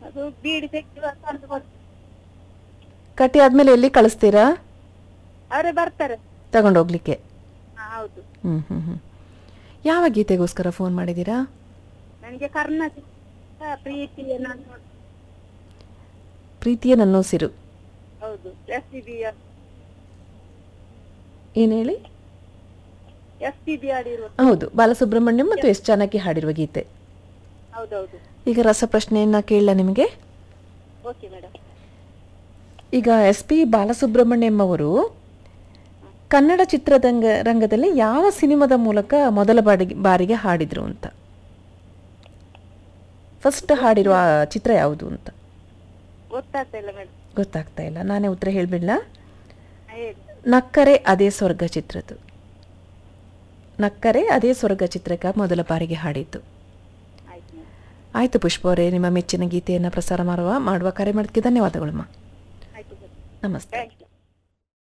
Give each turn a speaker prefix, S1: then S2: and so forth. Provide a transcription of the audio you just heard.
S1: ಅದು ಬೀಡಿ ತೆಗೆದು ತಂದು ಕೊಡ್ತಾರೆ
S2: ಕಟ್ಟಿ ಆದ್ಮೇಲೆ ಎಲ್ಲಿ ಕಳಿಸ್ತೀರಾ
S1: ಅವರೇ ಬರ್ತಾರೆ
S2: ತಗೊಂಡೋಗ್ಲಿಕ್ಕೆ
S1: ಹಾ ಹೌದು
S2: ಹ್ಮ್ ಹ್ಮ್ ಹ್ಮ್ ಯಾವ ಗೀತೆಗೋಸ್ಕರ ಫೋನ್ ಮಾಡಿದ್ದೀರಾ
S1: ನನಗೆ ಕರ್ನಾಟಕ ಪ್ರೀತಿ ನಾನು
S2: ಪ್ರೀತಿಯ ನನ್ನೋಸಿರು
S1: ಹೌದು ಎಸ್ ಟಿ ಬಿ
S2: ಏನ್ ಹೇಳಿ
S1: ಎಸ್ ಟಿ ಬಿ ಆಡಿರುವ
S2: ಹೌದು ಬಾಲಸುಬ್ರಹ್ಮಣ್ಯಂ ಮತ್ತು ಎಸ್ ಜಾನಕಿ ಹಾಡಿರುವ ಗೀತೆ
S1: ಹೌದೌದು
S2: ಈಗ ರಸಪ್ರಶ್ನೆಯನ್ನ ಕೇಳಲ ನಿಮಗೆ
S1: ಓಕೆ ಮೇಡಮ್
S2: ಈಗ ಎಸ್ ಪಿ ಬಾಲಸುಬ್ರಹ್ಮಣ್ಯಂ ಅವರು ಕನ್ನಡ ಚಿತ್ರರಂಗ ರಂಗದಲ್ಲಿ ಯಾವ ಸಿನಿಮಾದ ಮೂಲಕ ಮೊದಲ ಬಾರಿಗೆ ಬಾರಿಗೆ ಹಾಡಿದ್ರು ಅಂತ ಫಸ್ಟ್ ಹಾಡಿರುವ ಚಿತ್ರ ಯಾವುದು ಅಂತ
S1: ಗೊತ್ತಾಗ್ತಾ ಇಲ್ಲ ಮೇಡಮ್
S2: ಗೊತ್ತಾಗ್ತಾ ಇಲ್ಲ ನಾನೇ ಉತ್ತರ ಹೇಳ್ಬಿಡ್ಲಾ
S1: ಹೇಳಿ
S2: ನಕ್ಕರೆ ಅದೇ ಸ್ವರ್ಗ ಚಿತ್ರದ್ದು ನಕ್ಕರೆ ಅದೇ ಸ್ವರ್ಗ ಚಿತ್ರಕ್ಕೆ ಮೊದಲ ಬಾರಿಗೆ ಹಾಡಿದ್ದು
S1: ಆಯ್ತು ಮೇಡಮ್
S2: ಆಯ್ತು ಪುಷ್ಪ ಅವರೇ ನಿಮ್ಮ ಮೆಚ್ಚಿನ ಗೀತೆಯನ್ನು ಪ್ರಸಾರ ಮಾಡುವ ಮಾಡುವ ಕರೆ ಮಾಡೋದಕ್ಕೆ ಧನ್ಯವಾದಗಳಮ್ಮ
S1: ಆಯ್ತು ಮೇಡಮ್
S2: ನಮಸ್ತೆ
S1: ಥ್ಯಾಂಕ್ ಯು